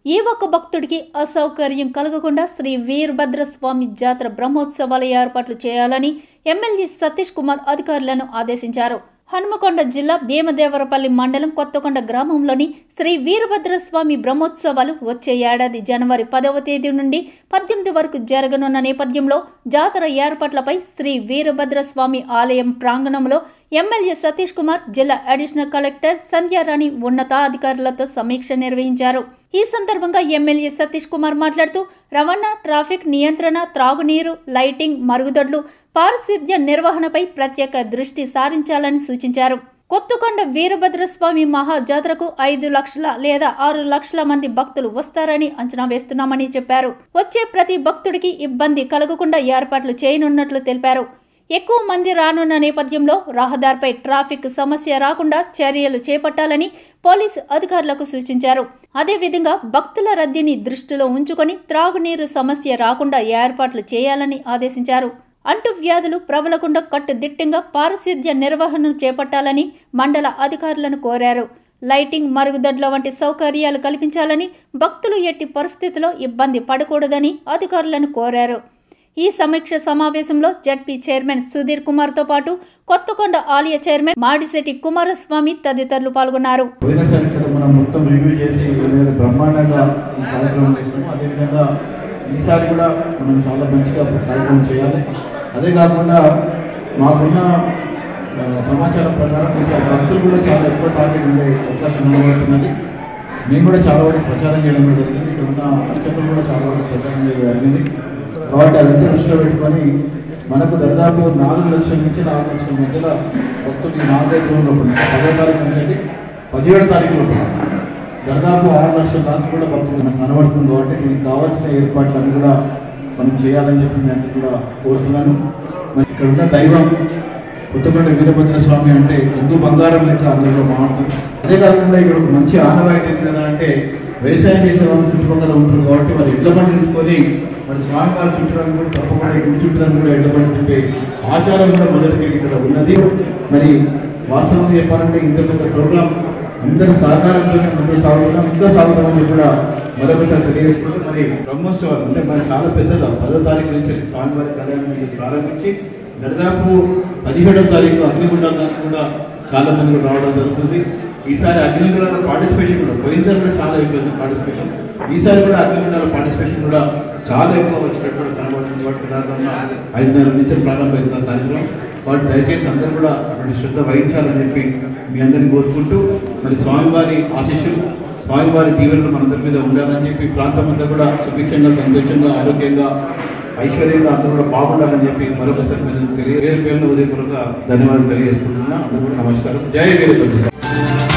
ఏ ఒక్క భక్తుడికి అసౌకర్యం కలగకుండా శ్రీ వీరభద్రస్వామి జాతర బ్రహ్మోత్సవాల ఏర్పాట్లు చేయాలని ఎమ్మెల్యే సతీష్ కుమార్ అధికారులను ఆదేశించారు హనుమకొండ జిల్లా భీమదేవరపల్లి మండలం కొత్తకొండ గ్రామంలోని శ్రీ వీరభద్రస్వామి బ్రహ్మోత్సవాలు వచ్చే ఏడాది జనవరి పదవ తేదీ నుండి పద్దెనిమిది వరకు జరగనున్న నేపథ్యంలో జాతర ఏర్పాట్లపై శ్రీ వీరభద్రస్వామి ఆలయం ప్రాంగణంలో ఎమ్మెల్యే సతీష్ కుమార్ జిల్లా అడిషనల్ కలెక్టర్ సంధ్యారాణి ఉన్నతాధికారులతో సమీక్ష నిర్వహించారు ఈ సందర్భంగా ఎమ్మెల్యే సతీష్ కుమార్ మాట్లాడుతూ రవాణా ట్రాఫిక్ నియంత్రణ త్రాగునీరు లైటింగ్ మరుగుదొడ్లు పారిశుద్ధ్య నిర్వహణపై ప్రత్యేక దృష్టి సారించాలని సూచించారు కొత్తకొండ వీరభద్రస్వామి మహాజాతరకు ఐదు లక్షల లేదా ఆరు లక్షల మంది భక్తులు వస్తారని అంచనా వేస్తున్నామని చెప్పారు వచ్చే ప్రతి భక్తుడికి ఇబ్బంది కలగకుండా ఏర్పాట్లు చేయనున్నట్లు తెలిపారు ఎక్కువ మంది రానున్న నేపథ్యంలో రహదారిపై ట్రాఫిక్ సమస్య రాకుండా చర్యలు చేపట్టాలని పోలీసు అధికారులకు సూచించారు అదేవిధంగా భక్తుల రద్దీని దృష్టిలో ఉంచుకొని త్రాగునీరు సమస్య రాకుండా ఏర్పాట్లు చేయాలని ఆదేశించారు అంటు వ్యాధులు ప్రబలకుండా కట్టుదిట్టంగా పారిశుద్ధ్య నిర్వహణను చేపట్టాలని మండల అధికారులను కోరారు లైటింగ్ మరుగుదొడ్ల వంటి సౌకర్యాలు కల్పించాలని భక్తులు ఎట్టి పరిస్థితిలో ఇబ్బంది పడకూడదని అధికారులను కోరారు ఈ సమీక్ష సమావేశంలో జడ్పీ చైర్మన్ సుధీర్ కుమార్తో పాటు కొత్తకొండ ఆలయ చైర్మన్ మాడిశెట్టి కుమారస్వామి తదితరులు పాల్గొన్నారు పోయినసారి కదా మనం మొత్తం రివ్యూ చేసి ఏదైతే బ్రహ్మాండంగా ఈ కార్యక్రమం చేసినామో అదేవిధంగా ఈసారి కూడా మనం చాలా మంచిగా కార్యక్రమం చేయాలి అదే కాకుండా మాకున్న ఆ, సమాచారం ప్రకారం ఈసారి భక్తులు కూడా చాలా ఎక్కువ టార్గెట్ ఉండే అవకాశం కనబడుతున్నది మేము కూడా చాలా వరకు ప్రచారం చేయడం కూడా జరిగింది ఇక్కడ ఉన్న అర్చకులు కూడా చాలా వరకు ప్రచారం చేయడం జరిగింది కాబట్టి అదంతా దృష్టిలో పెట్టుకొని మనకు దాదాపు నాలుగు లక్షల నుంచి నాలుగు లక్షల మధ్యలో భక్తులు ఈ నాలుగైదు రోజుల లోపల పదో తారీఖు నుంచి పదిహేడు తారీఖు లోపల దాదాపు ఆరు లక్షల దాకా కూడా భక్తులు మనకు కనబడుతుంది కాబట్టి దీనికి కావాల్సిన ఏర్పాట్లన్నీ కూడా మనం చేయాలని చెప్పి నేను అందరికీ కూడా కోరుతున్నాను మరి ఇక్కడ ఉన్న దైవం కొత్తకొండ వీరభద్ర స్వామి అంటే ఎంతో బంగారం లెక్క అందరిలో మాట్లాడుతుంది అదే కాకుండా ఇక్కడ ఒక మంచి ఆనవాయితీ ఏంటి కదా అంటే వ్యవసాయం చేసే వాళ్ళు చుట్టుపక్కల ఉంటారు కాబట్టి వారు ఎడ్ల బండి తీసుకొని మరి స్వామివారి చుట్టడానికి కూడా తప్పకుండా ఈ గుడి చుట్టడానికి కూడా ఎడ్ల బండి తిప్పే ఆచారం కూడా మొదటికి ఇక్కడ ఉన్నది మరి వాస్తవంగా చెప్పాలంటే ఇంత పెద్ద ప్రోగ్రాం అందరి సహకారంతోనే ముందుకు సాగుతున్నాం ఇంకా సాగుతామని కూడా మరొకసారి తెలియజేసుకుంటూ మరి బ్రహ్మోత్సవాలు అంటే మరి చాలా పెద్దగా పదో తారీఖు నుంచి స్వామివారి కళ్యాణం నుంచి ప్రారంభించి దాదాపు పదిహేడవ తారీఖు అగ్నిగుండాల దానికి కూడా చాలా మంది కూడా రావడం జరుగుతుంది ఈసారి అగ్నిగుండాల పార్టిసిపేషన్ కూడా పోయినసారి కూడా చాలా ఎక్కువ ఉంది పార్టిసిపేషన్ ఈసారి కూడా అగ్నిగుండాల పార్టిసిపేషన్ కూడా చాలా ఎక్కువ వచ్చినట్టు కూడా కనబడుతుంది వాటి దాదాపు ఐదున్నర నుంచి ప్రారంభమవుతున్న కార్యక్రమం వాటి దయచేసి అందరూ కూడా అటువంటి శ్రద్ధ వహించాలని చెప్పి మీ అందరిని కోరుకుంటూ మరి స్వామివారి ఆశీస్సులు స్వామివారి దీవెనలు మనందరి మీద ఉండాలని చెప్పి ఈ ప్రాంతం అంతా కూడా సుభిక్షంగా సంతోషంగా ఆరోగ్యంగా ఐశ్వర్యంగా అందరూ కూడా బాగుండాలని చెప్పి మరొకసారి మీరు తెలియ పేరు పేరున ఉదయపూర్వక ధన్యవాదాలు తెలియజేసుకుంటున్నా అందరూ కూడా నమస్కారం జై వీరభద్ర